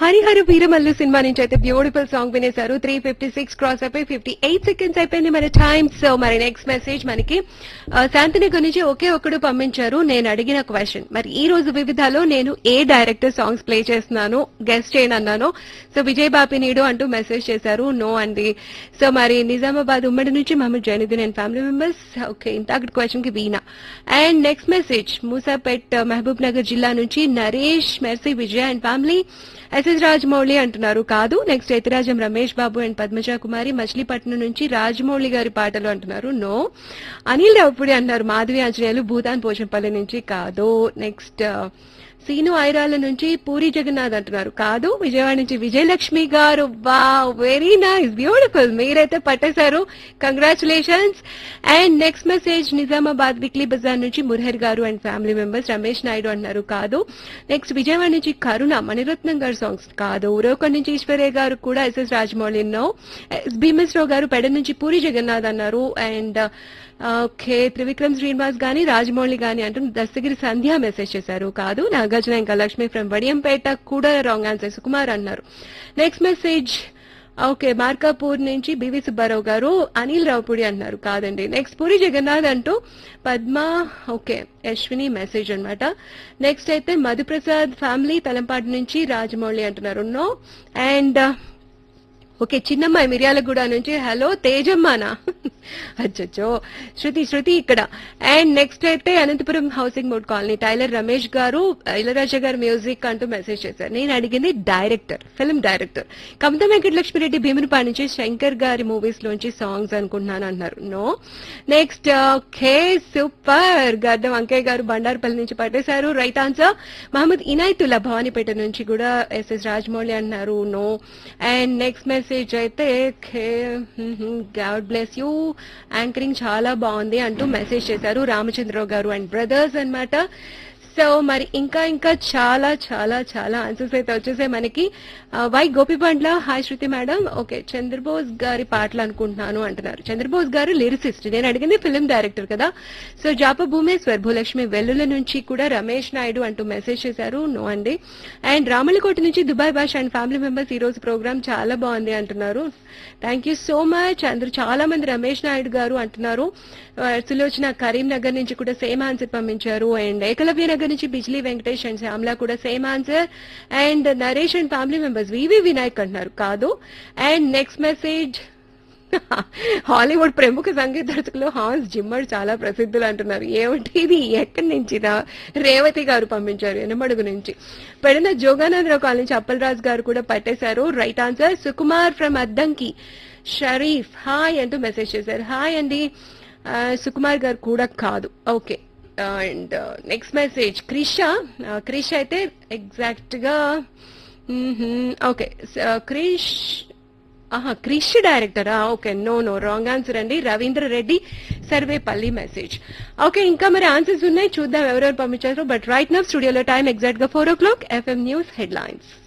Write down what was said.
హరిహర వీరమల్లు సినిమా నుంచి అయితే బ్యూటిఫుల్ సాంగ్ వినేశారు త్రీ ఫిఫ్టీ సిక్స్ క్రాస్ అయిపోయి ఫిఫ్టీ ఎయిట్ సెకండ్స్ అయిపోయింది మన టైం సో మరి నెక్స్ట్ మెసేజ్ మనకి ఆ, శాంతిని గురించి ఒకే ఒక్కడు పంపించారు నేను అడిగిన క్వశ్చన్ మరి ఈ రోజు వివిధాలో నేను ఏ డైరెక్టర్ సాంగ్స్ ప్లే చేస్తున్నాను గెస్ట్ చేయను అన్నాను సో విజయ్ బాపి నీడు అంటూ మెసేజ్ చేశారు నో అండి సో మరి నిజామాబాద్ ఉమ్మడి నుంచి Mohammed Zainuddin and family members okay ఇంత అక్కడ క్వశ్చన్ కి Veena and next message Musapet Mahbub Nagar జిల్లా నుంచి Naresh Mercy Vijay and family SS Rajamouli అంటున్నారు కాదు నెక్స్ట్ ఎతిరాజం రమేష్ బాబు అండ్ పద్మజ కుమారి మచిలీపట్నం నుంచి రాజమౌళి గారి పాటలు అంటున్నారు నో అనిల్ రావుపుడి అంటున్నారు మాధవి ఆంజనేయులు భూతాన్ పోచంపల్లి నుంచి కాదు నెక్స్ట్ సీను ఐరాల నుంచి పూరి జగన్నాథ్ అంటున్నారు కాదు విజయవాడ నుంచి విజయలక్ష్మి గారు వా వెరీ నైస్ బ్యూటిఫుల్ మీరైతే పట్టేశారు congratulations and next message Nizamabad weekly బజార్ నుంచి మురహర్ గారు and family members Ramesh Naidu అంటున్నారు కాదు నెక్స్ట్ విజయవాడ నుంచి కరుణ మణిరత్నం గారు సాంగ్స్ కాదు ఉరవకొండ నుంచి ఈశ్వరయ్య గారు కూడా SS Rajamouli no S Bhimeswararao గారు పెడ నుంచి పూరి జగన్నాథ్ అన్నారు అండ్ ఓకే త్రివిక్రమ్ శ్రీనివాస్ గాని రాజమౌళి గాని అంటూ దస్తగిరి సంధ్య మెసేజ్ చేశారు కాదు నాగార్జున ఇంకా లక్ష్మి ఫ్రమ్ వడియంపేట కూడా రాంగ్ ఆన్సర్ సుకుమార్ అన్నారు నెక్స్ట్ మెసేజ్ ఓకే మార్కాపూర్ నుంచి బివి సుబ్బారావు గారు అనిల్ రావుపూడి అంటున్నారు కాదండి నెక్స్ట్ పూరి జగన్నాథ్ అంటూ పద్మ ఓకే అశ్విని మెసేజ్ అన్నమాట నెక్స్ట్ అయితే మధుప్రసాద్ ఫ్యామిలీ తలంపాటి నుంచి రాజమౌళి అంటున్నారు నో అండ్ ఓకే చిన్నమ్మాయి మిర్యాలగూడ నుంచి హలో తేజమ్మానా అచ్చచ్చో శృతి శృతి ఇక్కడ అండ్ నెక్స్ట్ అయితే Anantapur housing board colony tailor Ramesh గారు ఇళరాజా గారు మ్యూజిక్ అంటూ మెసేజ్ చేశారు నేను అడిగింది డైరెక్టర్ ఫిల్మ్ డైరెక్టర్ కమత వెంకటలక్ష్మిరెడ్డి భీమునిపాడు నుంచి శంకర్ గారి మూవీస్ లోంచి సాంగ్స్ అనుకుంటున్నాను అన్నారు నో నెక్స్ట్ ఓకే సూపర్ గడ్డ వంకయ్య గారు బండారుపల్లి నుంచి పట్టేశారు రైట్ ఆన్సర్ మహమ్మద్ ఇనాయతుల్లా భవానీపేట నుంచి కూడా ఎస్ఎస్ రాజమౌళి అన్నారు నో అండ్ నెక్స్ట్ మెసేజ్ అయితే గాడ్ బ్లెస్ యూ యాంకరింగ్ చాలా బాగుంది అంటూ మెసేజ్ చేశారు రామచంద్రరావు గారు అండ్ బ్రదర్స్ అన్నమాట సో మరి ఇంకా ఇంకా చాలా చాలా చాలా ఆన్సర్స్ అయితే వచ్చేసాయి మనకి ఆ, Y Gopibandla hi Shruti madam okay Chandrabose గారి పాటలు అనుకుంటున్నాను అంటున్నారు చంద్రబోస్ గారు లిరిసిస్ట్ నేను అడిగింది ఫిల్మ్ డైరెక్టర్ కదా సో జాప భూమేశ్వర్ భూలక్ష్మి వెల్లుల నుంచి కూడా రమేష్ నాయుడు అంటూ మెసేజ్ చేశారు నో అండి అండ్ రామలకోట నుంచి దుబాయ్ భాష అండ్ ఫ్యామిలీ మెంబర్స్ ఈ రోజు ప్రోగ్రామ్ చాలా బాగుంది అంటున్నారు థ్యాంక్ యూ సో మచ్ అందరూ చాలా మంది రమేష్ నాయుడు గారు అంటున్నారు ఆ, సులోచన కరీంనగర్ నుంచి కూడా సేమ్ ఆన్సర్ పంపించారు అండ్ ఏకలవ్య నగర్ నుంచి బిజ్లీ వెంకటేష్ అండ్ శ్యామ్లా కూడా same answer and Naresh and family members వివి వినాయక్ అంటున్నారు కాదు అండ్ నెక్స్ట్ మెసేజ్ హాలీవుడ్ ప్రముఖ సంగీత దర్శకులు హాన్స్ జిమ్మర్ చాలా ప్రసిద్ధులు అంటున్నారు ఏమిటి ఇది ఎక్కడి నుంచి రా- రేవతి గారు పంపించారు ఎనమడుగు నుంచి పెడిన జోగానందరావు కాలనీ నుంచి అప్పలరాజు గారు కూడా పట్టేశారు right answer Sukumar from Addanki Sharif hi అంటూ మెసేజ్ చేశారు హాయ్ అండి ఆ, సుకుమార్ గారు కూడా కాదు okay and next message Krish ఆ, క్రిష్ అయితే ఎగ్జాక్ట్ గా ఓకే క్రిష్ ఆహా క్రిష్ డైరెక్టరా okay no no wrong answer అండి రవీంద్ర రెడ్డి సర్వేపల్లి మెసేజ్ ఓకే ఇంకా మరి ఆన్సర్స్ ఉన్నాయి చూద్దాం ఎవరెవరు పంపించారు బట్ రైట్ నా స్టూడియోలో టైం ఎగ్జాక్ట్ గా four o'clock FM news head lines